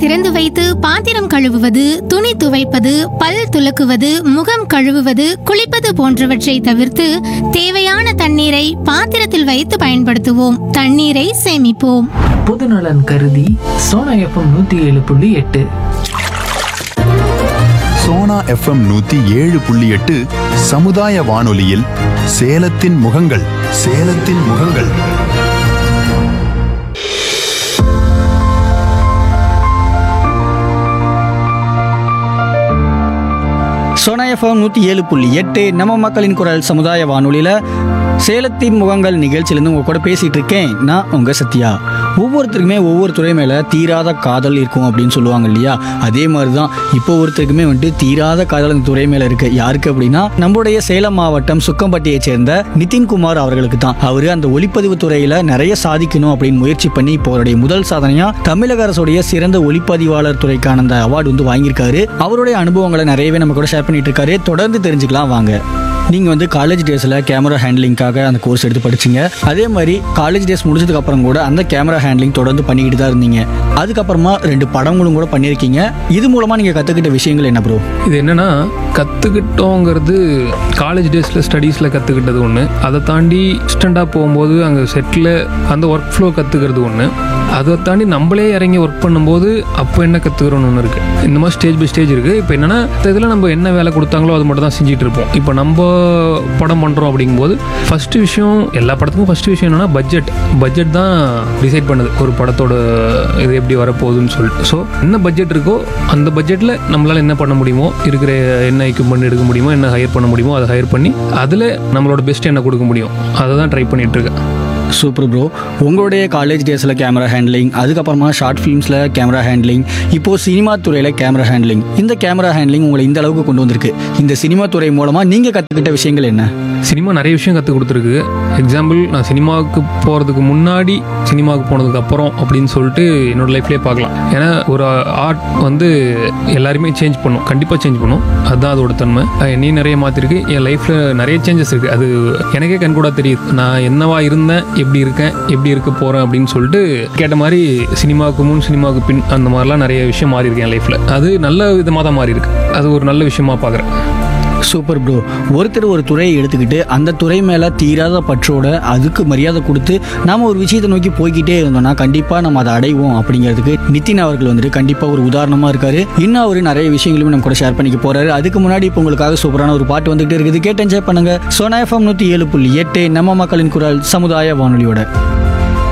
திறந்து வைத்து பாத்திரம் கழுவுவது துணி துவைப்பது பல் துலக்குவது முகம் கழுவுவது குளிப்பது போன்றவற்றை தவிர்த்து தேவையான தண்ணீரை பாத்திரத்தில் வைத்து பயன்படுத்துவோம் தண்ணீரை சேமிப்போம் பொதுநலன் கருதி சோனா எஃப்எம் நூத்தி ஏழு புள்ளி எட்டு சோனா எஃப்எம் நூத்தி ஏழு புள்ளி எட்டு சமுதாய வானொலியில் சேலத்தின் முகங்கள் சேலத்தின் முகங்கள் சோனா எஃப்எம் நூற்றி ஏழு புள்ளி எட்டு நம்ம மக்களின் குரல் சமுதாய வானொலியில் சேலத்தின் முகங்கள் நிகழ்ச்சியிலேருந்து உங்கள் கூட பேசிகிட்டு இருக்கேன் நான் உங்கள் சத்யா ஒவ்வொருத்தருக்குமே ஒவ்வொரு துறை மேலே தீராத காதல் இருக்கும் அப்படின்னு சொல்லுவாங்க இல்லையா அதே மாதிரி தான் இப்போ ஒருத்தருக்குமே வந்துட்டு தீராத காதல் அந்த துறை மேலே இருக்குது யாருக்கு அப்படின்னா நம்முடைய சேலம் மாவட்டம் சுக்கம்பட்டியை சேர்ந்த நிதின்குமார் அவர்களுக்கு தான் அவர் அந்த ஒளிப்பதிவு துறையில் நிறைய சாதிக்கணும் அப்படின்னு முயற்சி பண்ணி இப்போ அவருடைய முதல் சாதனையாக தமிழக அரசுடைய சிறந்த ஒளிப்பதிவாளர் துறைக்கான அந்த அவார்டு வந்து வாங்கியிருக்காரு அவருடைய அனுபவங்களை நிறையவே நம்ம கூட ஷேர் பண்ணிட்டு இருக்காரு தொடர்ந்து தெரிஞ்சுக்கலாம் வாங்க நீங்கள் வந்து காலேஜ் டேஸில் கேமரா ஹேண்ட்லிங்காக அந்த கோர்ஸ் எடுத்து படிச்சீங்க அதே மாதிரி காலேஜ் டேஸ் முடிச்சதுக்கு அப்புறம் கூட அந்த கேமரா ஹேண்ட்லிங் தொடர்ந்து பண்ணிக்கிட்டு தான் இருந்தீங்க அதுக்கப்புறமா ரெண்டு படங்களும் கூட பண்ணியிருக்கீங்க இது மூலமாக நீங்கள் கற்றுக்கிட்ட விஷயங்கள் என்ன ப்ரோ இது என்னன்னா கற்றுக்கிட்டோங்கிறது காலேஜ் டேஸில் ஸ்டடீஸில் கற்றுக்கிட்டது ஒன்று அதை தாண்டி இன்ஸ்டண்ட்டாக போகும்போது அங்கே செட்டில் அந்த ஒர்க் ஃப்ளோ கற்றுக்கிறது ஒன்று அதை தாண்டி நம்மளே இறங்கி ஒர்க் பண்ணும்போது அப்போ என்ன கற்றுக்கிறோன்னு ஒன்று இருக்குது இந்த மாதிரி ஸ்டேஜ் பை ஸ்டேஜ் இருக்குது இப்போ என்னென்னா இதில் நம்ம என்ன வேலை கொடுத்தாங்களோ அது மட்டும் தான் செஞ்சுட்டு இருப்போம் இப்போ நம்ம படம் பண்ணுறோம் அப்படிங்கும்போது ஃபஸ்ட்டு விஷயம் எல்லா படத்துக்கும் ஃபஸ்ட்டு விஷயம் என்னென்னா பட்ஜெட் பட்ஜெட் தான் டிசைட் பண்ணுது ஒரு படத்தோட இது எப்படி வரப்போகுதுன்னு சொல்லிட்டு ஸோ என்ன பட்ஜெட் இருக்கோ அந்த பட்ஜெட்டில் நம்மளால் என்ன பண்ண முடியுமோ இருக்கிற என்ன எக்யூப்மெண்ட் எடுக்க முடியுமோ என்ன ஹையர் பண்ண முடியுமோ அதை ஹையர் பண்ணி அதில் நம்மளோட பெஸ்ட் என்ன கொடுக்க முடியும் அதை தான் ட்ரை பண்ணிட்டு இருக்கேன் சூப்பர் ப்ரோ உங்களுடைய காலேஜ் டேஸில் கேமரா ஹேண்ட்லிங் அதுக்கப்புறமா ஷார்ட் ஃபிலிம்ஸில் கேமரா ஹேண்ட்லிங் இப்போது சினிமா துறையில் கேமரா ஹேண்ட்லிங் இந்த கேமரா ஹேண்ட்லிங் உங்களை இந்த அளவுக்கு கொண்டு வந்திருக்கு இந்த சினிமா துறை மூலமாக நீங்கள் கற்றுக்கிட்ட விஷயங்கள் என்ன சினிமா நிறைய விஷயம் கற்றுக் கொடுத்துருக்கு எக்ஸாம்பிள் நான் சினிமாவுக்கு போகிறதுக்கு முன்னாடி சினிமாவுக்கு போனதுக்கு அப்புறம் அப்படின்னு சொல்லிட்டு என்னோட லைஃப்லேயே பார்க்கலாம் ஏன்னா ஒரு ஆர்ட் வந்து எல்லாருமே சேஞ்ச் பண்ணும் கண்டிப்பாக சேஞ்ச் பண்ணும் அதுதான் அதோட தன்மை அது என்னையும் நிறைய மாற்றிருக்கு என் லைஃப்பில் நிறைய சேஞ்சஸ் இருக்குது அது எனக்கே கண்கூடா தெரியுது நான் என்னவா இருந்தேன் எப்படி இருக்கேன் எப்படி இருக்க போகிறேன் அப்படின்னு சொல்லிட்டு கேட்ட மாதிரி சினிமாவுக்கு முன் சினிமாவுக்கு பின் அந்த மாதிரிலாம் நிறைய விஷயம் மாறி இருக்கு என் லைஃப்பில் அது நல்ல விதமாக தான் மாறி இருக்கு அது ஒரு நல்ல விஷயமா பார்க்குறேன் சூப்பர் ப்ரோ ஒருத்தர் ஒரு துறையை எடுத்துக்கிட்டு அந்த துறை மேலே தீராத பற்றோட அதுக்கு மரியாதை கொடுத்து நாம ஒரு விஷயத்தை நோக்கி போய்கிட்டே இருந்தோம்னா கண்டிப்பாக நம்ம அதை அடைவோம் அப்படிங்கிறதுக்கு நிதின் அவர்கள் வந்துட்டு கண்டிப்பாக ஒரு உதாரணமாக இருக்காரு இன்னும் அவர் நிறைய விஷயங்களும் நம்ம கூட ஷேர் பண்ணிக்க போறாரு அதுக்கு முன்னாடி இப்போ உங்களுக்காக சூப்பரான ஒரு பாட்டு வந்துகிட்டு இருக்குது கேட்டு என்ஜாய் பண்ணுங்க சோனா எஃப்எம் நூற்றி ஏழு புள்ளி எட்டு நம்ம மக்களின் குரல் சமுதாய வானொலியோட